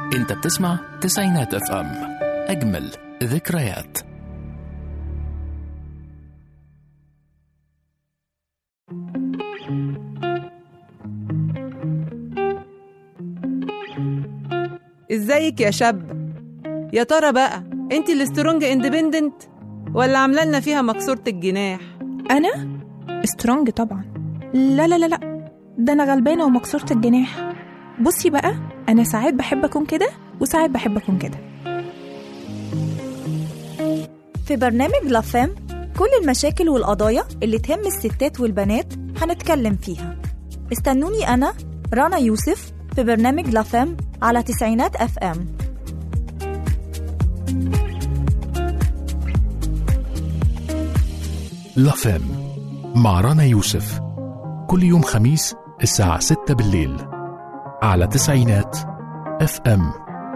انت بتسمع تسعينات اف ام اجمل ذكريات ازيك يا شاب يا ترى بقى انت السترونج اندبندنت ولا عامله لنا فيها مكسوره الجناح انا سترونج طبعا لا لا لا لا ده انا غلبانه ومكسوره الجناح بصي بقى انا ساعات بحب اكون كده وساعات بحب اكون كده في برنامج لافام كل المشاكل والقضايا اللي تهم الستات والبنات هنتكلم فيها استنوني أنا رنا يوسف في برنامج لافام على تسعينات أف أم لافام مع رنا يوسف كل يوم خميس الساعة 6 بالليل على تسعينات اف ام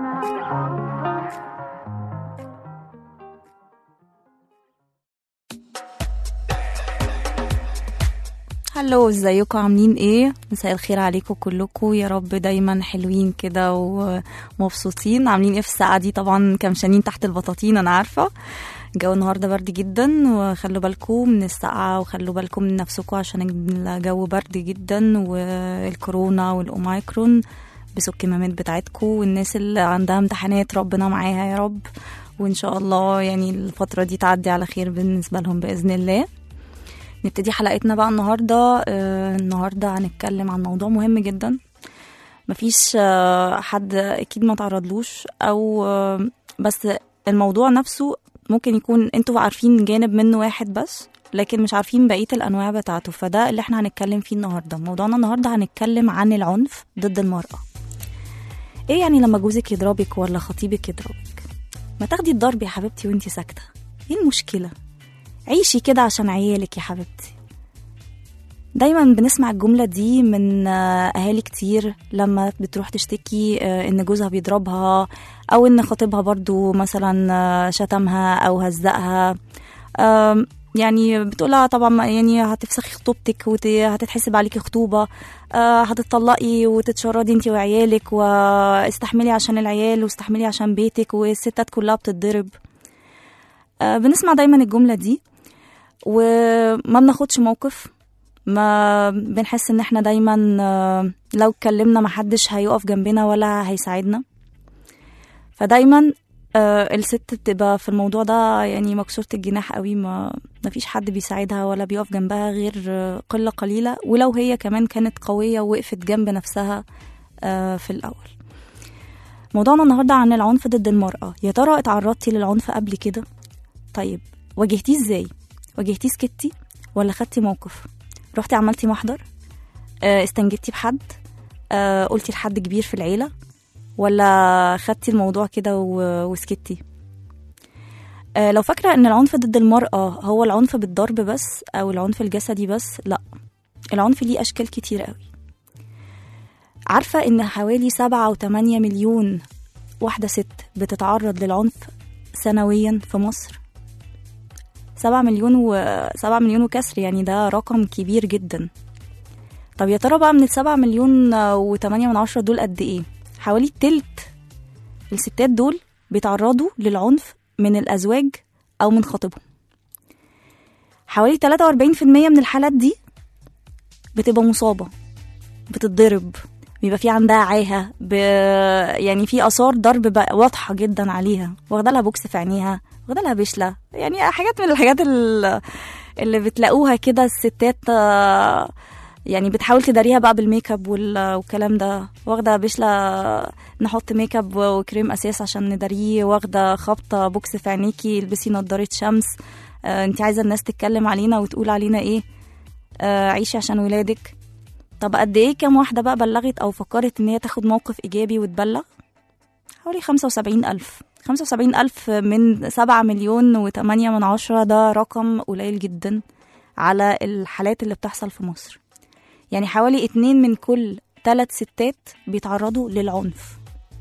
هلو ازيكم عاملين ايه مساء الخير عليكم كلكم يا رب دايما حلوين كده ومبسوطين عاملين ايه في الساعه دي طبعا كمشانين تحت البطاطين انا عارفه الجو النهارده برد جدا وخلوا بالكم من السقعه وخلوا بالكم من نفسكم عشان الجو برد جدا والكورونا والاوميكرون بسوا الكمامات بتاعتكم والناس اللي عندها امتحانات ربنا معاها يا رب وان شاء الله يعني الفتره دي تعدي على خير بالنسبه لهم باذن الله نبتدي حلقتنا بقى النهارده آه النهارده هنتكلم عن موضوع مهم جدا مفيش آه حد اكيد ما تعرضلوش او آه بس الموضوع نفسه ممكن يكون انتوا عارفين جانب منه واحد بس لكن مش عارفين بقيه الانواع بتاعته فده اللي احنا هنتكلم فيه النهارده موضوعنا النهارده هنتكلم عن العنف ضد المراه ايه يعني لما جوزك يضربك ولا خطيبك يضربك ما تاخدي الضرب يا حبيبتي وانتي ساكته ايه المشكله عيشي كده عشان عيالك يا حبيبتي دايما بنسمع الجملة دي من أهالي كتير لما بتروح تشتكي إن جوزها بيضربها أو إن خطيبها برضو مثلا شتمها أو هزقها يعني بتقولها طبعا يعني هتفسخي خطوبتك وهتتحسب عليكي خطوبة هتطلقي وتتشردي انتي وعيالك واستحملي عشان العيال واستحملي عشان بيتك والستات كلها بتتضرب بنسمع دايما الجملة دي وما بناخدش موقف ما بنحس ان احنا دايما لو اتكلمنا محدش هيقف جنبنا ولا هيساعدنا فدايما الست بتبقى في الموضوع ده يعني مكسورة الجناح قوي ما مفيش حد بيساعدها ولا بيقف جنبها غير قلة قليلة ولو هي كمان كانت قوية ووقفت جنب نفسها في الأول موضوعنا النهاردة عن العنف ضد المرأة يا ترى اتعرضتي للعنف قبل كده طيب واجهتيه ازاي واجهتيه سكتي ولا خدتي موقف رحتي عملتي محضر آه استنجدتي بحد آه قلتي لحد كبير في العيله ولا خدتي الموضوع كده وسكتي آه لو فاكرة ان العنف ضد المرأة هو العنف بالضرب بس او العنف الجسدي بس لا العنف ليه اشكال كتير قوي عارفة ان حوالي سبعة او تمانية مليون واحدة ست بتتعرض للعنف سنويا في مصر سبعة مليون و سبعة مليون وكسر يعني ده رقم كبير جدا طب يا ترى بقى من السبعة مليون وتمانية من عشرة دول قد ايه حوالي التلت الستات دول بيتعرضوا للعنف من الأزواج أو من خطيبهم حوالي 43% من الحالات دي بتبقى مصابة بتتضرب بيبقى في عندها عاهة ب... يعني في آثار ضرب بقى واضحة جدا عليها واخدة لها بوكس في عينيها واخدة لها بشلة يعني حاجات من الحاجات اللي بتلاقوها كده الستات يعني بتحاول تداريها بقى بالميك اب والكلام ده واخدة بشلة نحط ميك اب وكريم أساس عشان نداريه واخدة خبطة بوكس في عينيكي البسي نضارة شمس آه انت عايزة الناس تتكلم علينا وتقول علينا ايه آه عيشي عشان ولادك طب قد ايه كام واحدة بقى بلغت أو فكرت إن هي تاخد موقف إيجابي وتبلغ؟ حوالي خمسة وسبعين ألف خمسة وسبعين ألف من سبعة مليون وتمانية من عشرة ده رقم قليل جدا على الحالات اللي بتحصل في مصر يعني حوالي اتنين من كل ثلاث ستات بيتعرضوا للعنف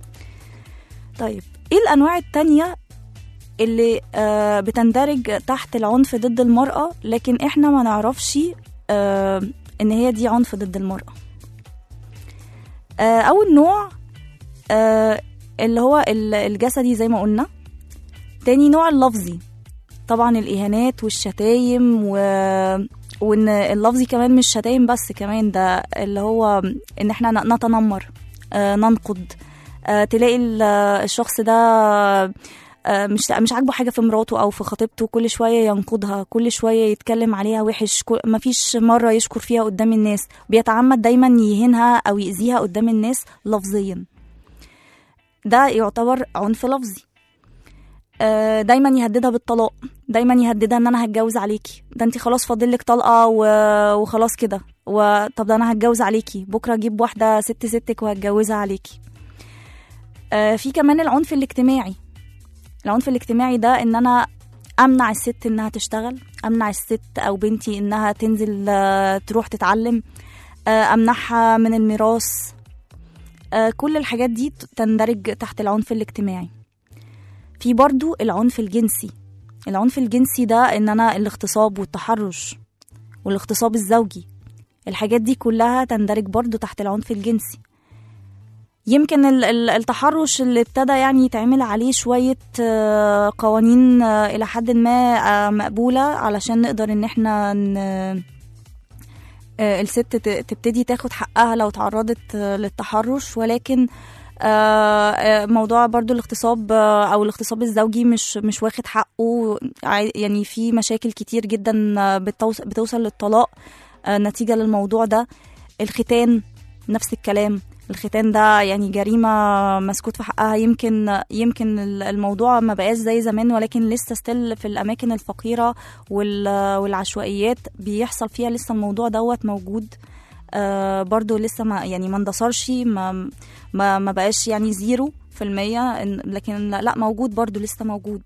طيب ايه الأنواع التانية اللي آه بتندرج تحت العنف ضد المرأة لكن احنا ما نعرفش آه ان هي دي عنف ضد المرأة آه اول نوع آه اللي هو ال- الجسدي زي ما قلنا تاني نوع اللفظي طبعا الإهانات والشتايم و... وإن اللفظي كمان مش شتايم بس كمان ده اللي هو إن إحنا ن- نتنمر آه، ننقد آه، تلاقي ال- الشخص ده آه، مش مش عاجبه حاجه في مراته او في خطيبته كل شويه ينقدها كل شويه يتكلم عليها وحش كل- مفيش مره يشكر فيها قدام الناس بيتعمد دايما يهينها او يأذيها قدام الناس لفظيا ده يعتبر عنف لفظي آه، دايما يهددها بالطلاق دايما يهددها ان انا هتجوز عليكي ده انت خلاص فاضلك طلقه و- وخلاص كده وطب ده انا هتجوز عليكي بكره اجيب واحده ست ستك وهتجوزها عليكي آه، في كمان العنف الاجتماعي العنف الاجتماعي ده ان انا امنع الست انها تشتغل امنع الست او بنتي انها تنزل آه، تروح تتعلم آه، امنعها من الميراث آه، كل الحاجات دي تندرج تحت العنف الاجتماعي في برضو العنف الجنسي العنف الجنسي ده ان انا الاغتصاب والتحرش والاغتصاب الزوجي الحاجات دي كلها تندرج برضو تحت العنف الجنسي يمكن ال- ال- التحرش اللي ابتدى يعني يتعمل عليه شوية آه، قوانين آه، إلى حد ما آه، مقبولة علشان نقدر إن احنا ن- آه، الست ت- تبتدي تاخد حقها لو تعرضت آه، للتحرش ولكن آه، آه، موضوع برضو الاغتصاب آه، او الاغتصاب الزوجي مش مش واخد حقه عاي- يعني في مشاكل كتير جدا آه، بتوص- بتوصل للطلاق آه، نتيجة للموضوع ده الختان نفس الكلام الختان ده يعني جريمة مسكوت في حقها يمكن يمكن ال- الموضوع ما بقاش زي زمان ولكن لسه ستيل في الأماكن الفقيرة وال- والعشوائيات بيحصل فيها لسه الموضوع دوت موجود آه برضو لسه ما يعني ما اندثرش ما ما, ما بقاش يعني زيرو في المية إن- لكن لا موجود برضو لسه موجود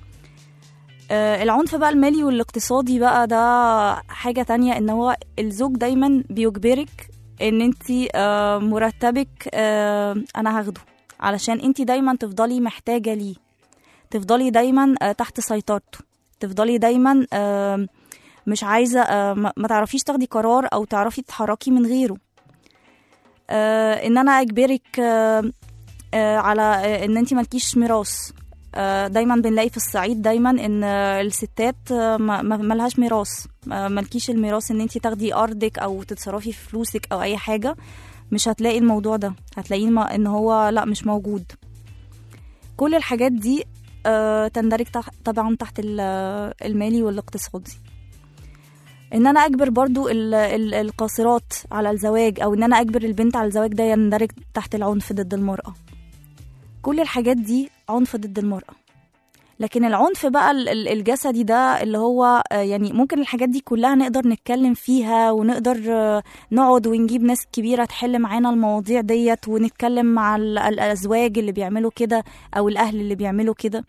آه العنف بقى المالي والاقتصادي بقى ده حاجة تانية ان هو الزوج دايما بيجبرك ان انت آه مرتبك آه انا هاخده علشان انت دايما تفضلي محتاجة ليه تفضلي دايما آه تحت سيطرته تفضلي دايما آه مش عايزة آه ما ما تعرفيش تاخدي قرار او تعرفي تتحركي من غيره آه ان انا اجبرك آه آه على آه ان انت مالكيش ميراث آه، دايما بنلاقي في الصعيد دايما ان آه، الستات آه، ما ما- ملهاش ميراث آه، مالكيش الميراث ان انت تاخدي ارضك او تتصرفي في فلوسك او اي حاجه مش هتلاقي الموضوع ده هتلاقيه ما- ان هو لا مش موجود كل الحاجات دي آه، تندرج تح- طبعا تحت ال- آه، المالي والاقتصادي ان انا اجبر برضو ال- ال- القاصرات على الزواج او ان انا اجبر البنت على الزواج ده يندرج تحت العنف ضد المرأة كل الحاجات دي عنف ضد المرأة لكن العنف بقى ال- ال- الجسدي ده اللي هو آه، يعني ممكن الحاجات دي كلها نقدر نتكلم فيها ونقدر آه، نقعد ونجيب ناس كبيرة تحل معانا المواضيع ديت ونتكلم مع ال- الأزواج اللي بيعملوا كده أو الأهل اللي بيعملوا كده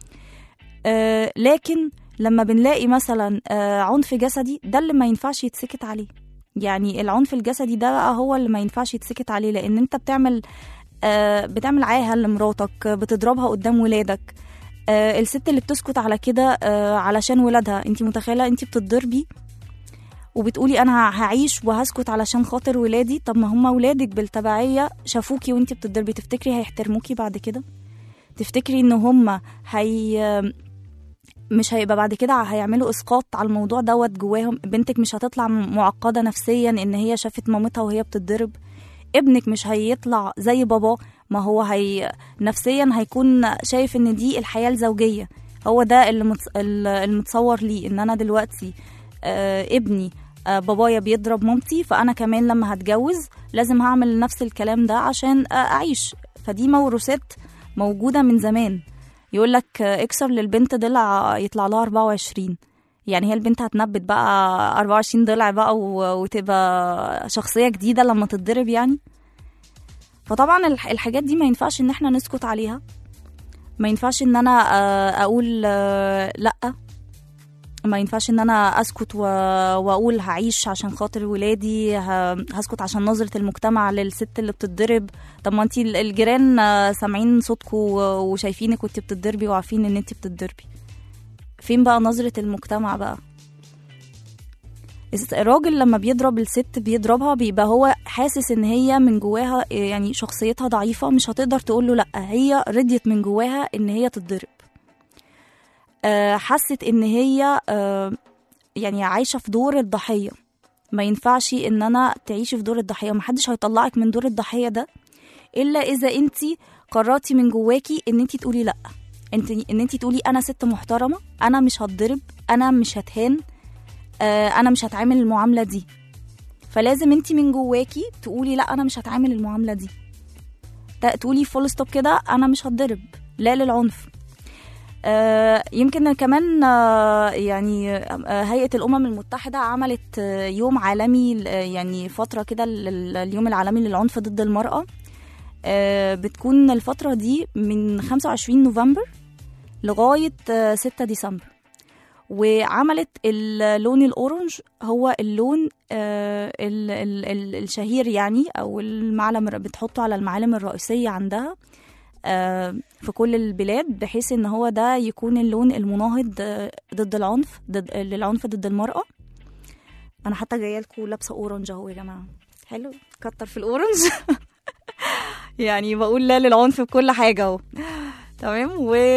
آه، لكن لما بنلاقي مثلا آه، عنف جسدي ده اللي ما ينفعش يتسكت عليه يعني العنف الجسدي ده بقى هو اللي ما ينفعش يتسكت عليه لأن أنت بتعمل آه، بتعمل عاهة لمراتك بتضربها قدام ولادك آه، الست اللي بتسكت على كده آه، علشان ولادها انت متخيله انت بتضربي وبتقولي انا هعيش وهسكت علشان خاطر ولادي طب ما هم ولادك بالتبعيه شافوكي وانت بتضربي تفتكري هيحترموكي بعد كده تفتكري ان هم هي مش هيبقى بعد كده هيعملوا اسقاط على الموضوع دوت جواهم بنتك مش هتطلع معقده نفسيا ان هي شافت مامتها وهي بتتضرب ابنك مش هيطلع زي باباه ما هو هي نفسيا هيكون شايف ان دي الحياه الزوجيه هو ده اللي متص... المتصور ليه ان انا دلوقتي آه ابني آه بابايا بيضرب مامتي فانا كمان لما هتجوز لازم هعمل نفس الكلام ده عشان آه اعيش فدي موروثات موجوده من زمان يقول لك اكسر للبنت ضلع يطلع لها 24 يعني هي البنت هتنبت بقى 24 ضلع بقى و- وتبقى شخصية جديدة لما تتضرب يعني فطبعا الح- الحاجات دي ما ينفعش ان احنا نسكت عليها ما ينفعش ان انا آه، اقول آه، لا ما ينفعش ان انا اسكت و- واقول هعيش عشان خاطر ولادي ه- هسكت عشان نظرة المجتمع للست اللي بتتضرب طب ما انتي ال- الجيران آه، سامعين صوتكم وشايفينك وانتي بتتضربي وعارفين ان انتي بتتضربي فين بقى نظرة المجتمع بقى الس- الراجل لما بيضرب الست بيضربها بيبقى هو حاسس ان هي من جواها يعني شخصيتها ضعيفة مش هتقدر تقول له لا هي رضيت من جواها ان هي تتضرب آه، حست ان هي آه، يعني عايشة في دور الضحية ما ينفعش ان انا تعيشي في دور الضحية محدش هيطلعك من دور الضحية ده الا اذا انت قررتي من جواكي ان انت تقولي لا انت ان انت تقولي انا ست محترمة انا مش هتضرب انا مش هتهان آه، انا مش هتعامل المعامله دي فلازم انت من جواكي تقولي لا انا مش هتعامل المعامله دي ت- تقولي فول ستوب كده انا مش هتضرب لا للعنف آه، يمكن كمان آه، يعني آه، هيئة الأمم المتحدة عملت آه، يوم عالمي آه، يعني فترة كده لل- اليوم العالمي للعنف ضد المرأة آه، بتكون الفترة دي من 25 نوفمبر لغاية آه، 6 ديسمبر وعملت اللون الأورنج هو اللون آه، ال- ال- ال- الشهير يعني أو المعلم الر- بتحطه على المعالم الرئيسية عندها آه، في كل البلاد بحيث ان هو ده يكون اللون المناهض آه، ضد العنف ضد للعنف ضد المرأة انا حتى جايه لكم لابسه اورنج اهو يا جماعه حلو كتر في الاورنج يعني بقول لا للعنف بكل حاجه اهو تمام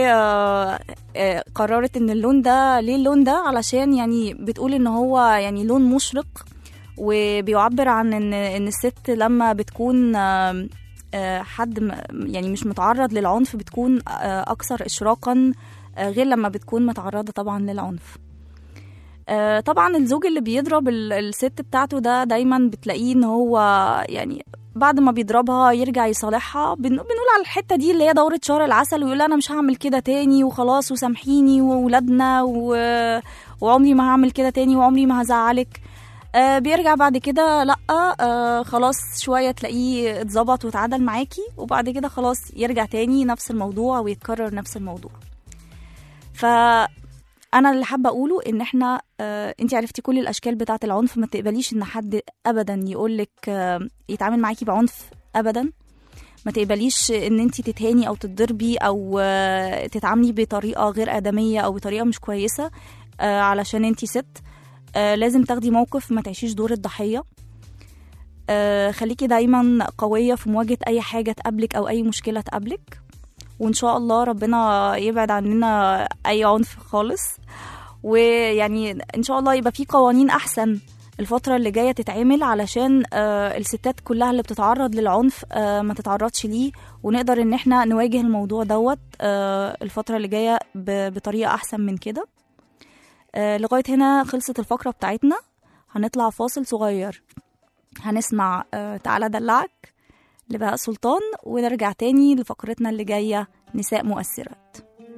وقررت ان اللون ده ليه اللون ده علشان يعني بتقول ان هو يعني لون مشرق وبيعبر عن ان ان الست لما بتكون آم، آه، حد م- يعني مش متعرض للعنف بتكون آه، اكثر اشراقا آه، غير لما بتكون متعرضه طبعا للعنف آه، طبعا الزوج اللي بيضرب ال- الست بتاعته ده دايما بتلاقيه ان هو يعني بعد ما بيضربها يرجع يصالحها بن- بنقول على الحته دي اللي هي دوره شهر العسل ويقول انا مش هعمل كده تاني وخلاص وسامحيني وولادنا و... وعمري ما هعمل كده تاني وعمري ما هزعلك آه بيرجع بعد كده لا آه خلاص شويه تلاقيه اتظبط واتعدل معاكي وبعد كده خلاص يرجع تاني نفس الموضوع ويتكرر نفس الموضوع ف انا اللي حابه اقوله ان احنا آه انت عرفتي كل الاشكال بتاعه العنف ما تقبليش ان حد ابدا يقولك آه يتعامل معاكي بعنف ابدا ما تقبليش ان انت تتهاني او تتضربي او آه تتعاملي بطريقه غير ادميه او بطريقه مش كويسه آه علشان انت ست آه لازم تاخدي موقف ما تعيشيش دور الضحيه آه خليكي دايما قويه في مواجهه اي حاجه تقابلك او اي مشكله تقابلك وان شاء الله ربنا يبعد عننا اي عنف خالص ويعني ان شاء الله يبقى في قوانين احسن الفترة اللي جاية تتعمل علشان آه الستات كلها اللي بتتعرض للعنف آه ما تتعرضش ليه ونقدر ان احنا نواجه الموضوع دوت آه الفترة اللي جاية ب- بطريقة احسن من كده آه لغاية هنا خلصت الفقرة بتاعتنا هنطلع فاصل صغير هنسمع آه تعالى دلعك لبهاء سلطان ونرجع تاني لفقرتنا اللي جاية نساء مؤثرات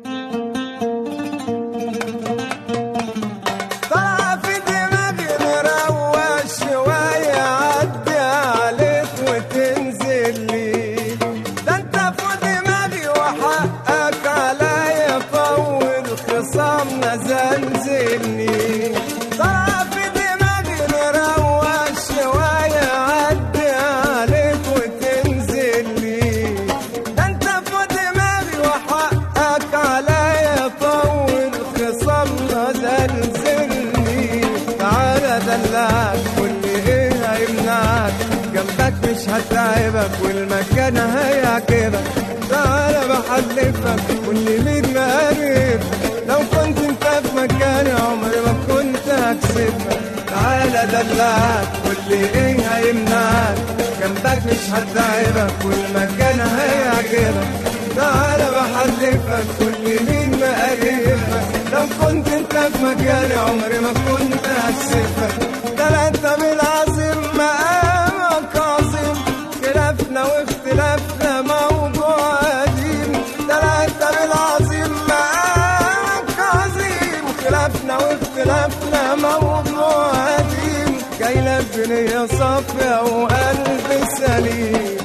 طلع في دماغي نروق شوية عدي عليك وتنزل لي ده انت في دماغي وحقك عليا طول خصامنا زنزلني طلع في دماغي نروق شوية عدي عليك وتنزل لي ده انت في دماغي وحقك عليا طول خصامنا زلزلني تعالى دلعك قول لي ايه هيمنعك جنبك مش هتعبك والمكان هيعجبك تعالى بحلفك قول لي مين مقرب لو كنت انت في مكاني عمري ما كنت هكسبك تعالى دلعك قول لي ايه هيمنعك جنبك مش هتعبك والمكان هيعجبك تعالى بحلفك كل مين مقرفك لو كنت انت في مكاني عمري ما كنت هكسفك ده انت بالعظيم مقامك عظيم خلافنا واختلافنا موضوع قديم ده انت بالعظيم مقامك عظيم خلافنا واختلافنا موضوع قديم جاي لك بنية صافية وقلب سليم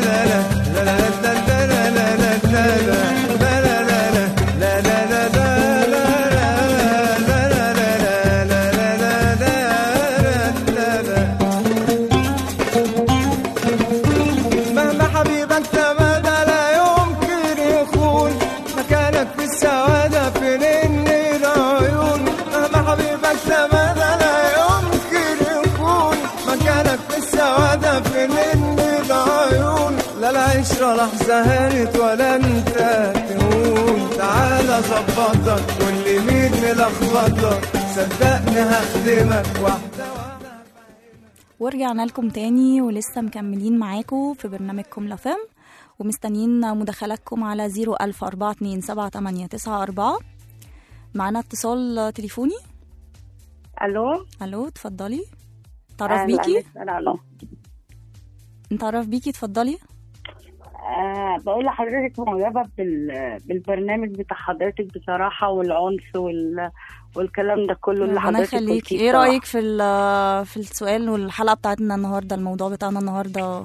لا لا لا ولا لحظة هانت ولا انت تهون تعالى ظبطك واللي مين ملخبطك صدقني هخدمك واحدة واحدة ورجعنا لكم تاني ولسه مكملين معاكم في برنامجكم لفم ومستنيين مداخلاتكم على 010427894 معانا اتصال تليفوني الو الو اتفضلي تعرف بيكي الو نتعرف بيكي اتفضلي آه بقول لحضرتك معجبه بال... بالبرنامج بتاع حضرتك بصراحه والعنف وال... والكلام ده كله اللي ربنا حضرتك يخليكي قلتيه ايه بصراحة. رايك في ال- في السؤال والحلقه بتاعتنا النهارده الموضوع بتاعنا النهارده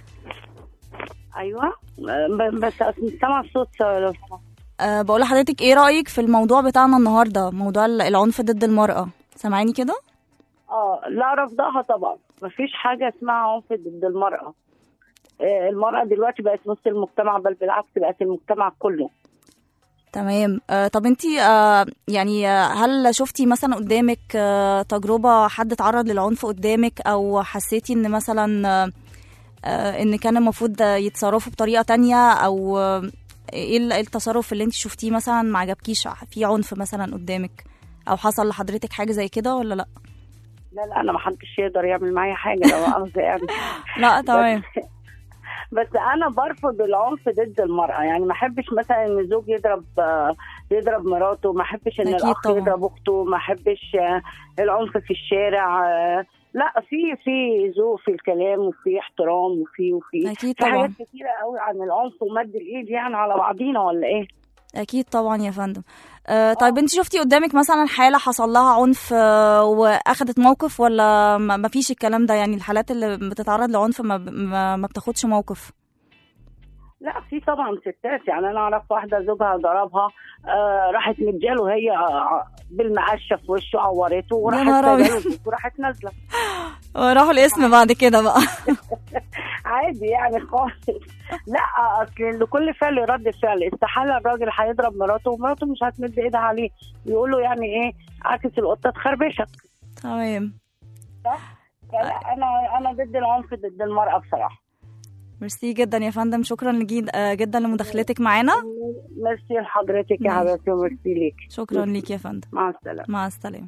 ايوه آه، ب- بس أصل مش سامعه الصوت لو سمحت. أه بقول لحضرتك ايه رايك في الموضوع بتاعنا النهارده موضوع ال- العنف ضد المراه سامعاني كده اه لا رفضها طبعا مفيش حاجه اسمها عنف ضد المراه آه، المرأة دلوقتي بقت نص المجتمع بل بالعكس بقت المجتمع كله تمام أه طب انتي أه يعني آه، هل شفتي مثلا قدامك أه تجربه حد اتعرض للعنف قدامك او حسيتي ان مثلا أه آه، ان كان المفروض يتصرفوا بطريقه تانية او آه، ايه ال- التصرف اللي انت شفتيه مثلا ما عجبكيش في عنف مثلا قدامك او حصل لحضرتك حاجه زي كده ولا لا لا لا انا محدش يقدر يعمل معايا حاجه لو عاوز يعني لا تمام بس انا برفض العنف ضد المراه يعني ما احبش مثلا ان الزوج يضرب آه، يضرب مراته ما احبش ان أكيد الاخ طبعاً. يضرب اخته ما احبش آه، العنف في الشارع آه، لا في في ذوق في الكلام وفي احترام وفي وفي أكيد في حاجات طبعاً. كتيره قوي عن العنف ومد الايد يعني على بعضينا ولا ايه اكيد طبعا يا فندم آه طيب انت شفتي قدامك مثلا حاله حصل لها عنف آه واخدت موقف ولا ما ما فيش الكلام ده يعني الحالات اللي بتتعرض لعنف ما, ب- ما, ما بتاخدش موقف لا في طبعا ستات يعني انا اعرف واحده زوجها ضربها آه راحت مدياله هي آه، بالمقشه في وشه عورته وراحت نهار أبيض. سايباله البيت وراحت نازله راحوا الاسم بعد كده بقى عادي يعني خالص لا اصل لكل فعل رد فعل استحاله الراجل هيضرب مراته ومراته مش هتمد ايدها عليه يقول له يعني ايه عكس القطه تخربشك تمام فلا انا انا ضد العنف ضد المراه بصراحه ميرسي جدا يا فندم شكرا لجيد آه جدا لمداخلتك معانا ميرسي لحضرتك يا ماشي. حبيبتي وميرسي ليك شكرا ليك يا فندم مع السلامه مع السلامة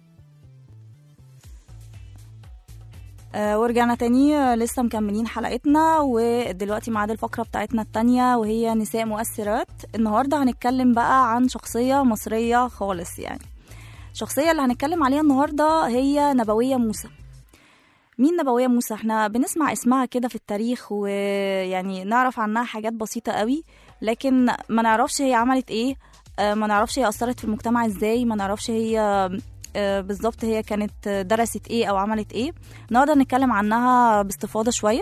آه ورجعنا تاني آه، لسه مكملين حلقتنا ودلوقتي ميعاد الفقرة بتاعتنا التانية وهي نساء مؤثرات النهاردة هنتكلم بقى عن شخصية مصرية خالص يعني الشخصية اللي هنتكلم عليها النهاردة هي نبوية موسى مين نبوية موسى احنا بنسمع اسمها كده في التاريخ ويعني نعرف عنها حاجات بسيطة قوي لكن ما نعرفش هي عملت ايه آه، ما نعرفش هي أثرت في المجتمع ازاي ما نعرفش هي آه، بالظبط هي كانت درست ايه او عملت ايه النهارده هنتكلم عنها باستفاضه شويه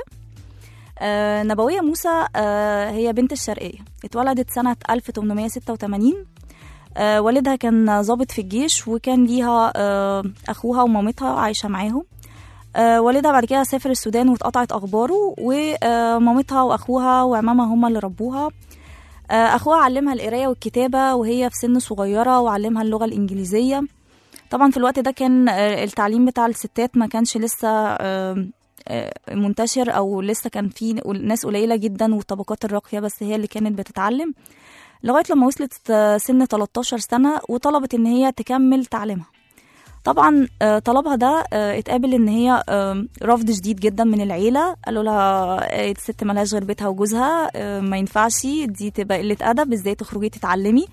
آه، نبويه موسى آه، هي بنت الشرقيه اتولدت سنه 1886 آه، والدها كان ضابط في الجيش وكان ليها آه، اخوها ومامتها عايشه معاهم آه، والدها بعد كده سافر السودان واتقطعت اخباره ومامتها واخوها وعمامها هما اللي ربوها آه، اخوها علمها القرايه والكتابه وهي في سن صغيره وعلمها اللغه الانجليزيه طبعا في الوقت ده كان آه، التعليم بتاع الستات ما كانش لسه آه، آه، منتشر او لسه كان في ناس قليله جدا والطبقات الراقيه بس هي اللي كانت بتتعلم لغايه لما وصلت آه، سن 13 سنه وطلبت ان هي تكمل تعليمها طبعا آه، طلبها ده آه، اتقابل ان هي آه، رفض شديد جدا من العيله قالوا لها آه، الست ملهاش غير بيتها وجوزها آه، ما ينفعش دي تبقى قله ادب ازاي تخرجي تتعلمي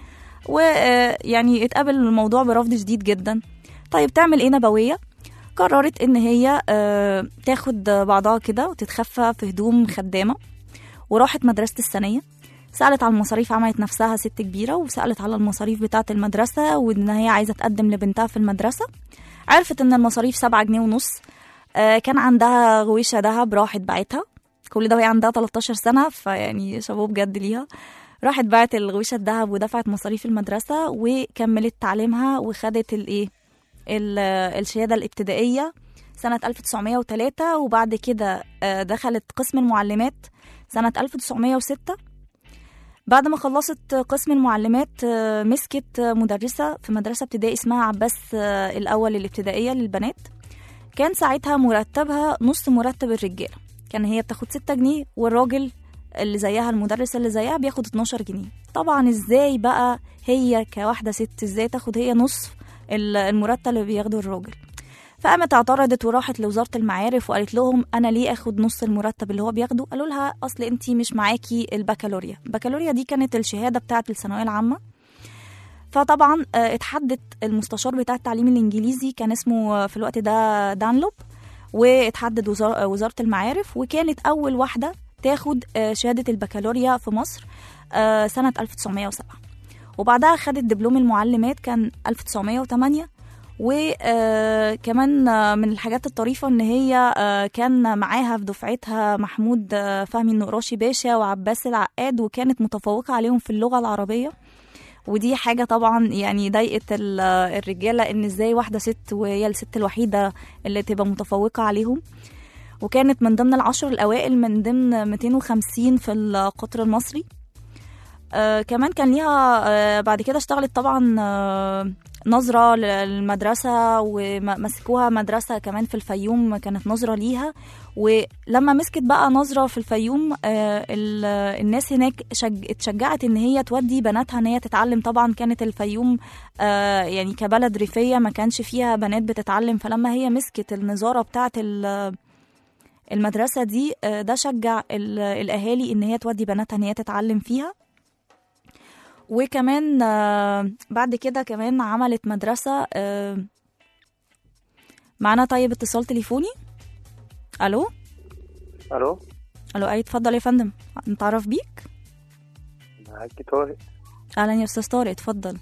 ويعني اتقابل الموضوع برفض شديد جدا طيب تعمل ايه نبويه قررت ان هي آه، تاخد بعضها كده وتتخفى في هدوم خدامه وراحت مدرسه الثانيه سألت على المصاريف عملت نفسها ست كبيرة وسألت على المصاريف بتاعة المدرسة وإن هي عايزة تقدم لبنتها في المدرسة عرفت إن المصاريف سبعة جنيه ونص آه، كان عندها غويشة دهب راحت باعتها كل ده وهي عندها 13 سنة فيعني شابوه بجد ليها راحت باعت الغويشة الدهب ودفعت مصاريف المدرسة وكملت تعليمها وخدت الايه ال- الشهادة الابتدائية سنة 1903 وبعد كده آه، دخلت قسم المعلمات سنة 1906 بعد ما خلصت قسم المعلمات آه، مسكت آه، مدرسة في مدرسة ابتدائي اسمها عباس آه، الأول الابتدائية للبنات كان ساعتها مرتبها نص مرتب الرجالة كان هي بتاخد ستة جنيه والراجل اللي زيها المدرس اللي زيها بياخد 12 جنيه طبعا ازاي بقى هي كواحده ست ازاي تاخد هي نصف ال- المرتب اللي بياخده الراجل فقامت اعترضت وراحت لوزاره المعارف وقالت لهم انا ليه اخد نص المرتب اللي هو بياخده قالوا لها اصل انت مش معاكي البكالوريا البكالوريا دي كانت الشهاده بتاعه الثانويه العامه فطبعا آه، اتحدد المستشار بتاع التعليم الانجليزي كان اسمه آه، في الوقت ده دانلوب واتحدد وزار- آه، وزاره المعارف وكانت اول واحده تاخد آه، شهاده البكالوريا في مصر آه، سنه 1907 وبعدها خدت دبلوم المعلمات كان 1908 وكمان من الحاجات الطريفة إن هي آه، كان معاها في دفعتها محمود آه، فهمي النقراشي باشا وعباس العقاد وكانت متفوقة عليهم في اللغة العربية ودي حاجة طبعا يعني ضايقت ال- الرجالة إن إزاي واحدة ست وهي الست الوحيدة اللي تبقى متفوقة عليهم وكانت من ضمن العشر الأوائل من ضمن 250 في القطر المصري آه كمان كان ليها آه بعد كده اشتغلت طبعا آه نظرة للمدرسة ومسكوها مدرسة كمان في الفيوم كانت نظرة ليها ولما مسكت بقى نظرة في الفيوم آه ال- الناس هناك شج... اتشجعت ان هي تودي بناتها ان هي تتعلم طبعا كانت الفيوم آه يعني كبلد ريفية ما كانش فيها بنات بتتعلم فلما هي مسكت النظارة بتاعة ال- المدرسة دي آه ده شجع ال- الأهالي ان هي تودي بناتها ان هي تتعلم فيها وكمان آه، بعد كده كمان عملت مدرسة آه، معانا طيب اتصال تليفوني الو الو الو اي اتفضل يا فندم نتعرف بيك معاكي طارق اهلا يا استاذ طارق اتفضل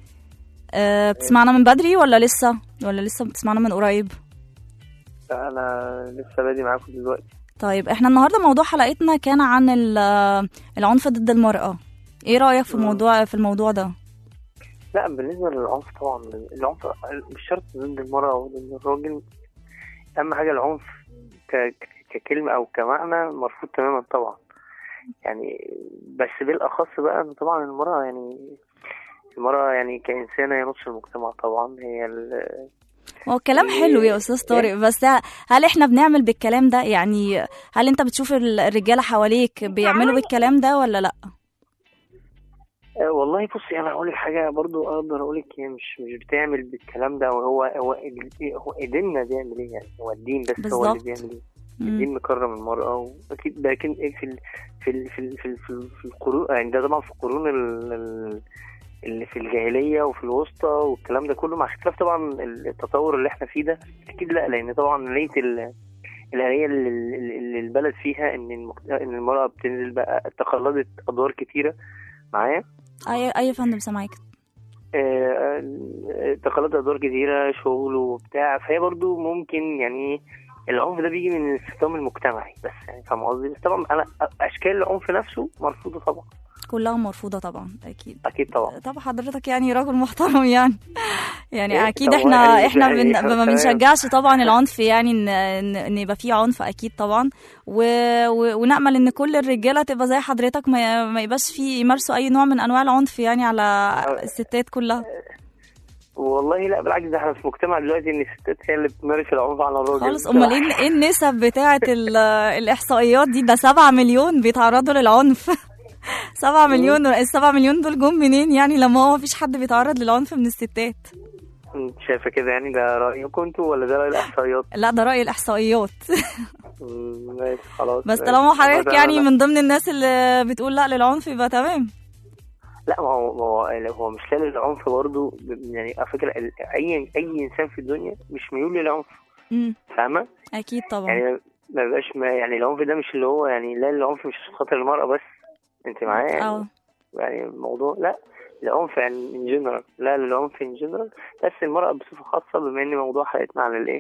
أه بتسمعنا من بدري ولا لسه ولا لسه بتسمعنا من قريب لا انا لسه بادي معاكم دلوقتي طيب احنا النهارده موضوع حلقتنا كان عن ال- العنف ضد المرأة ايه رأيك في مم. الموضوع في الموضوع ده لا بالنسبه للعنف طبعا العنف مش شرط ضد المراه او ضد الراجل اهم حاجه العنف ك... ك- ككلمه او كمعنى مرفوض تماما طبعا يعني بس بالاخص بقى إن طبعا المراه يعني المراه يعني كانسانه هي نص المجتمع طبعا هي ال... هو الكلام حلو يا استاذ طارق بس هل احنا بنعمل بالكلام ده يعني هل انت بتشوف ال- الرجاله حواليك بيعملوا بالكلام ده ولا لا آه، والله بصي انا هقول لك حاجه برضو اقدر اقول لك هي مش مش بتعمل بالكلام ده هو هو ال- هو ديننا بيعمل ايه يعني هو الدين بس هو اللي بالظبط. بيعمل ايه مم. الدين مكرم المرأة واكيد ده كان إيه في ال... في ال... في ال... في, ال... في, ال... في القرون يعني ده طبعا في القرون ال... ال- اللي في الجاهلية وفي الوسطى والكلام ده كله مع اختلاف طبعا التطور اللي احنا فيه ده اكيد لا لان طبعا نية ال... الآلية اللي اللي البلد فيها ان المك... ان المرأة بتنزل بقى تقلدت ادوار كتيرة معايا اي اي يا فندم سامعاك آه، آه، تقلدت ادوار كتيره شغل وبتاع فهي برضو ممكن يعني العنف ده بيجي من الاستخدام المجتمعي بس يعني فاهم قصدي بس طبعا انا اشكال العنف نفسه مرفوضه طبعا كلها مرفوضه طبعا اكيد اكيد طبعا طب حضرتك يعني راجل محترم يعني يعني إيه؟ اكيد طب احنا يعني- احنا يعني بن... ما تمام. بنشجعش طبعا العنف يعني ان ان إن يبقى فيه عنف اكيد طبعا و... و... ونامل ان كل الرجاله تبقى زي حضرتك ما, ما يبقاش فيه يمارسوا اي نوع من انواع العنف يعني على الستات كلها والله لا بالعكس ده احنا في مجتمع دلوقتي ان الستات هي اللي بتمارس العنف على الراجل خالص امال ايه ايه النسب بتاعه ال- الاحصائيات دي ده 7 مليون بيتعرضوا للعنف 7 مليون ال 7 مليون دول جم منين يعني لما هو مفيش حد بيتعرض للعنف من الستات انت شايفه كده يعني ده رايكم انتوا ولا ده راي الاحصائيات لا ده رأي الإحصائيات مم، ماشي خلاص بس ماشي. طالما حضرتك مثلا يعني أنا- من ضمن الناس اللي بتقول لا للعنف يبقى تمام لا ما هو ما هو هو مش لاقي العنف برضه يعني على فكره ال- اي اي انسان في الدنيا مش ميول للعنف امم فاهمه؟ أكيد طبعا يعني ما بيبقاش ما يعني العنف ده مش اللي هو يعني لا العنف مش عشان خاطر المرأة بس انت معايا يعني, اه يعني الموضوع لا العنف يعني ان جنرال لا العنف ان جنرال بس المرأة بصفة خاصة بما ان موضوع حلقتنا على الايه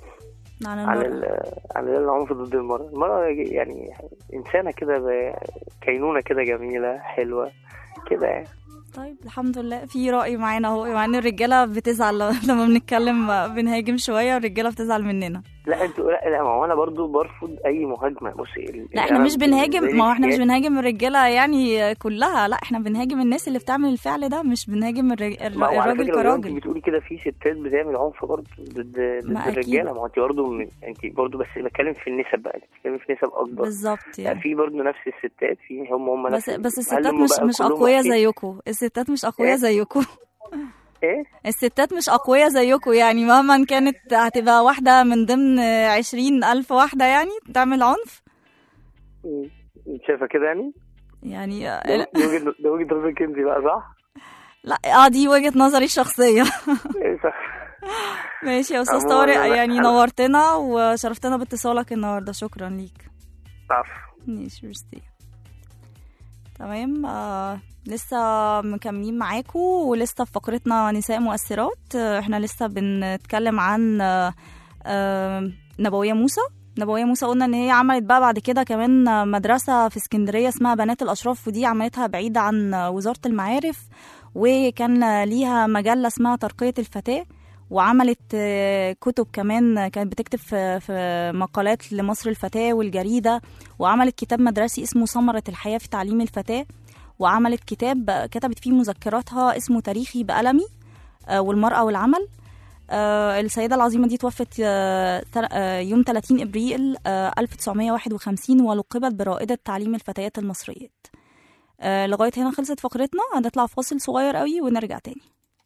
على على المرأة ال- على العنف ضد المرأة المرأة يعني انسانة كده ب- كينونة كده جميلة حلوة كده يعني طيب الحمد لله في رأي معانا اهو مع ان الرجالة بتزعل لما بنتكلم بنهاجم شوية والرجالة بتزعل مننا لا انتوا لا, لا ما هو انا برضو برفض اي مهاجمه بصي ال- لا احنا أنا مش بنهاجم بالنسبة ما هو لي احنا مش السياسة- بنهاجم الرجاله يعني كلها لا احنا بنهاجم الناس اللي بتعمل الفعل ده مش بنهاجم الرج- ما هو على الراجل فكره لو انت كراجل بتقولي كده في ستات بتعمل عنف برضه ضد ضد ما أكيد. الرجاله ما هو انت برضه من... انت برضه بس بتكلم في النسب بقى بتكلم في نسب اكبر بالظبط لا يعني في برضه نفس الستات في هم هم بس نفس بس هل الستات هم مش بقى مش كلهم اقوياء وحشين؟ زيكم الستات مش اقوياء إيه؟ زيكم ايه الستات مش أقوياء زيكم يعني مهما كانت هتبقى واحدة من ضمن عشرين ألف واحدة يعني تعمل عنف مم. انت شايفه كده يعني يعني ده ده وجهه ده وجهه نظرك انت بقى صح؟ لا اه دي وجهة نظري الشخصية إيه صح ماشي يا أستاذ عموماً طارق أنا- يعني أنا- نورتنا وشرفتنا باتصالك النهاردة شكرا ليك عفو ماشي ميرسي تمام آه لسه مكملين معاكم ولسه في فقرتنا نساء مؤثرات آه احنا لسه بنتكلم عن آه آه نبوية موسى نبوية موسى قلنا ان هي عملت بقى بعد كده كمان مدرسة في اسكندرية اسمها بنات الأشراف ودي عملتها بعيدة عن وزارة المعارف وكان ليها مجلة اسمها ترقية الفتاة وعملت آه، كتب كمان كانت بتكتب في في مقالات لمصر الفتاة والجريدة وعملت كتاب مدرسي اسمه ثمرة الحياة في تعليم الفتاة وعملت كتاب كتبت فيه مذكراتها اسمه تاريخي بقلمي آه، والمرأة والعمل آه، السيدة العظيمة دي توفت آه، تل- آه، يوم 30 إبريل آه، 1951 ولقبت برائدة تعليم الفتيات المصريات آه، لغاية هنا خلصت فقرتنا هنطلع فاصل صغير قوي ونرجع تاني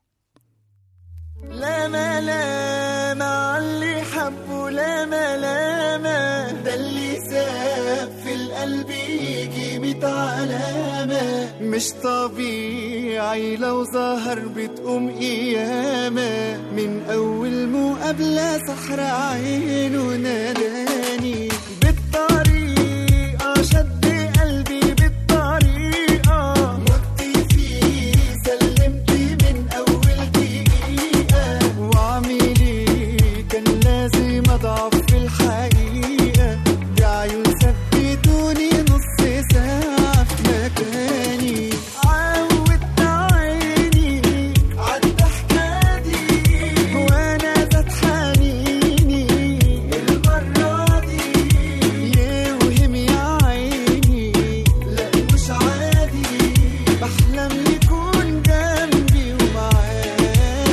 لا ملامة عاللي حبه لا ملامة ده اللي ساب في القلب يجي ميت علامة مش طبيعي لو ظهر بتقوم قيامة من أول مقابلة سحر عينه ناداني بالطريقة شد قلبي بالطريقة مت فيه سلمت من أول دقيقة وعميلي كان لازم أضعف في الحقيقة دي عيون ثبتوني نص ساعة في مكاني عودت عيني عالضحكة دي وأنا ذات حنيني المرة دي يوهم يا عيني لا مش عادي بحلم يكون جنبي ومعايا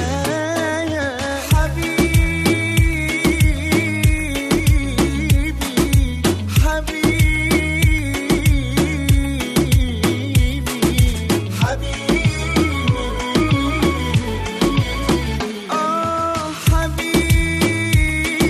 حبيبي حبيبي حبيبي آه حبيبي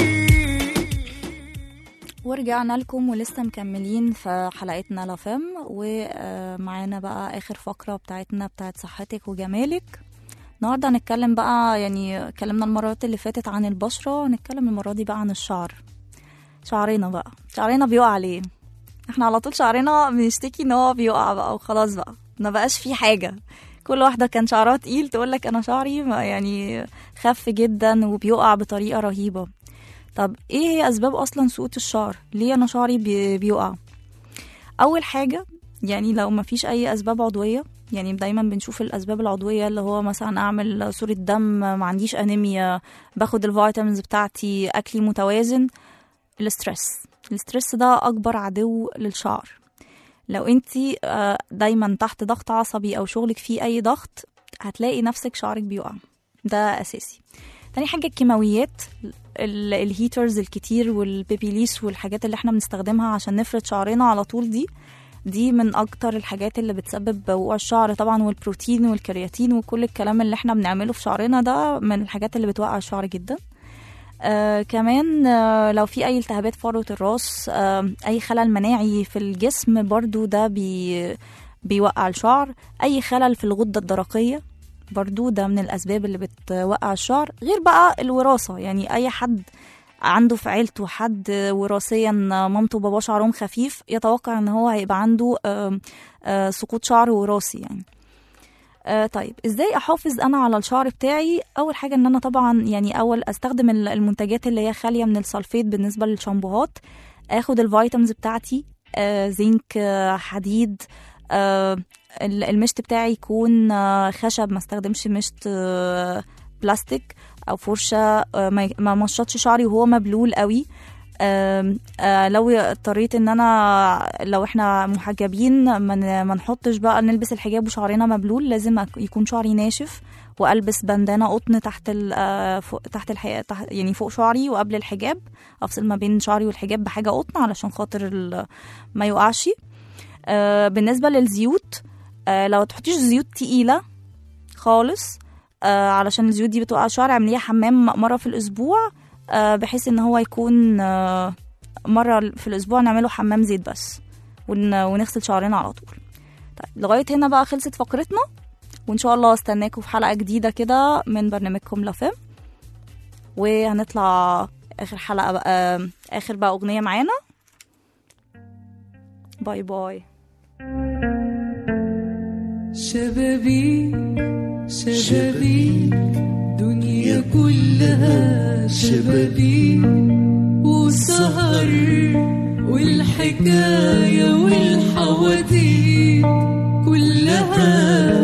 ورجعنا لكم ولسه مكملين في حلقتنا لافم ومعانا بقى اخر فقره بتاعتنا بتاعت صحتك وجمالك النهارده هنتكلم بقى يعني اتكلمنا المرات اللي فاتت عن البشره هنتكلم المره دي بقى عن الشعر شعرنا بقى شعرنا بيقع ليه احنا على طول شعرنا بنشتكي ان هو بيقع بقى وخلاص بقى ما بقاش فيه حاجه كل واحده كان شعرها تقيل تقول لك انا شعري ما يعني خف جدا وبيقع بطريقه رهيبه طب ايه هي اسباب اصلا سقوط الشعر ليه انا شعري بي- بيقع اول حاجه يعني لو ما فيش اي اسباب عضويه يعني دايما بنشوف الاسباب العضويه اللي هو مثلا اعمل صوره دم ما عنديش انيميا باخد الفيتامينز بتاعتي اكلي متوازن الاسترس الاسترس ده اكبر عدو للشعر لو انت دايما تحت ضغط عصبي او شغلك فيه اي ضغط هتلاقي نفسك شعرك بيقع ده اساسي تاني حاجه الكيماويات ال- الهيترز الكتير والبيبيليس والحاجات اللي احنا بنستخدمها عشان نفرد شعرنا على طول دي دي من اكتر الحاجات اللي بتسبب وقوع الشعر طبعا والبروتين والكرياتين وكل الكلام اللي احنا بنعمله في شعرنا ده من الحاجات اللي بتوقع الشعر جدا آه كمان آه لو في اي التهابات فروة الراس آه اي خلل مناعي في الجسم برضو ده بي بيوقع الشعر اي خلل في الغدة الدرقية برضو ده من الاسباب اللي بتوقع الشعر غير بقى الوراثة يعني اي حد عنده في عيلته حد وراثيا مامته وباباه شعرهم خفيف يتوقع ان هو هيبقى عنده آه آه سقوط شعر وراثي يعني آه طيب ازاي احافظ انا على الشعر بتاعي اول حاجه ان انا طبعا يعني اول استخدم ال- المنتجات اللي هي خاليه من السلفيت بالنسبه للشامبوهات اخد الفيتامينز بتاعتي آه زنك آه حديد آه ال- المشط بتاعي يكون آه خشب ما استخدمش مشط آه بلاستيك او فرشه آه، ما ما مشطش شعري وهو مبلول قوي آم، آه، لو اضطريت ان انا لو احنا محجبين ما ن- ما نحطش بقى نلبس الحجاب وشعرنا مبلول لازم أك- يكون شعري ناشف والبس بندانه قطن تحت ال آه، فوق تحت الحقيقة تحت يعني فوق شعري وقبل الحجاب افصل ما بين شعري والحجاب بحاجه قطن علشان خاطر ال- ما يقعش آه، بالنسبه للزيوت آه، لو تحطيش زيوت تقيله خالص آه، علشان الزيوت دي بتوقع الشعر اعمليها حمام مره في الاسبوع آه، بحيث ان هو يكون آه، مره في الاسبوع نعمله حمام زيت بس ون- ونغسل شعرنا على طول طيب لغايه هنا بقى خلصت فقرتنا وان شاء الله استناكم في حلقه جديده كده من برنامجكم لافام وهنطلع اخر حلقه بقى اخر بقى اغنيه معانا باي باي شبابيك شبابيك دنيا كلها شبابيك وسهر والحكاية والحواديت كلها